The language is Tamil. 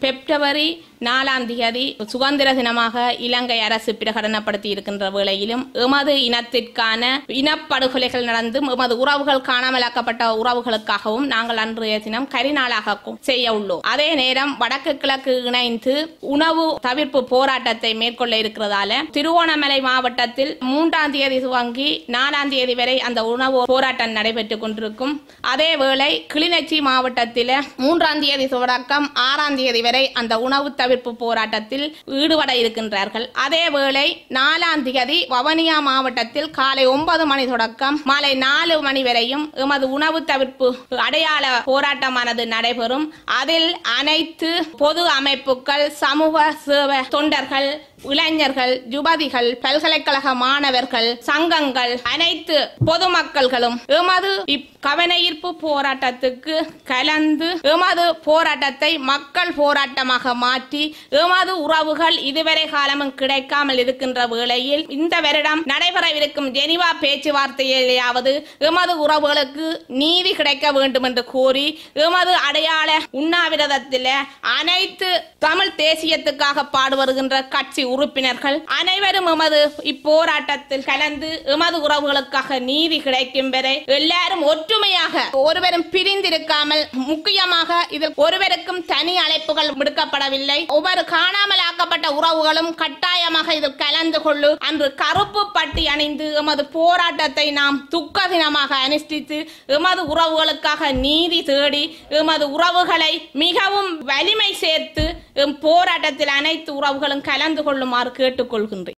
பிப்ரவரி நாலாம் தேதி சுதந்திர தினமாக இலங்கை அரசு பிரகடனப்படுத்தி இருக்கின்ற வேளையிலும் எமது இனத்திற்கான இனப்படுகொலைகள் நடந்தும் எமது உறவுகள் காணாமலாக்கப்பட்ட உறவுகளுக்காகவும் நாங்கள் அன்றைய தினம் கரிநாளாக கு- செய்ய உள்ளோம் அதே நேரம் வடக்கு கிழக்கு இணைந்து உணவு தவிர்ப்பு போராட்டத்தை மேற்கொள்ள இருக்கிறதால திருவோணமலை மாவட்டத்தில் மூன்றாம் தேதி துவங்கி நாலாம் தேதி வரை அந்த உணவு போராட்டம் நடைபெற்றுக் கொண்டிருக்கும் அதேவேளை கிளிநொச்சி மாவட்டத்தில் மூன்றாம் தேதி தொடக்கம் ஆறாம் தேதி வரை அந்த உணவு தவிர்ப்பு போராட்டத்தில் ஈடுபட இருக்கின்றார்கள் அதேவேளை நாலாம் தேதி வவனியா மாவட்டத்தில் காலை ஒன்பது மணி தொடக்கம் மாலை நாலு மணி வரையும் எமது உணவு தவிர்ப்பு அடையாள போராட்டமானது நடைபெறும் அதில் அனைத்து பொது அமைப்புகள் சமூக சேவை தொண்டர்கள் இளைஞர்கள் யுவதிகள் பல்கலைக்கழக மாணவர்கள் சங்கங்கள் அனைத்து பொதுமக்கள்களும் எமது கவனஈர்ப்பு போராட்டத்துக்கு கலந்து எமது போராட்டத்தை மக்கள் போராட்டமாக மாற்றி எமது உறவுகள் இதுவரை காலமும் கிடைக்காமல் இருக்கின்ற வேளையில் இந்த வருடம் நடைபெறவிருக்கும் ஜெனிவா பேச்சுவார்த்தையிலேயாவது எமது உறவுகளுக்கு நீதி கிடைக்க வேண்டும் என்று கோரி எமது அடையாள உண்ணாவிரதத்தில் அனைத்து தமிழ் தேசியத்துக்காக பாடுவருகின்ற கட்சி உறுப்பினர்கள் அனைவரும் எமது இப்போராட்டத்தில் கலந்து எமது உறவுகளுக்காக நீதி கிடைக்கும் வரை எல்லாரும் ஒற்றுமையாக ஒருவரும் பிரிந்திருக்காமல் முக்கியமாக இதில் ஒருவருக்கும் தனி அழைப்புகள் விடுக்கப்படவில்லை ஒவ்வொரு காணாமல் ஆக்கப்பட்ட உறவுகளும் கட்டாயமாக இதில் கலந்து கொள்ளு அன்று கருப்பு பட்டி அணிந்து எமது போராட்டத்தை நாம் துக்க தினமாக அனுஷ்டித்து எமது உறவுகளுக்காக நீதி தேடி எமது உறவுகளை மிகவும் வலிமை சேர்த்து எம் போராட்டத்தில் அனைத்து உறவுகளும் கலந்து கொள்ளுமாறு கேட்டுக்கொள்கின்றேன்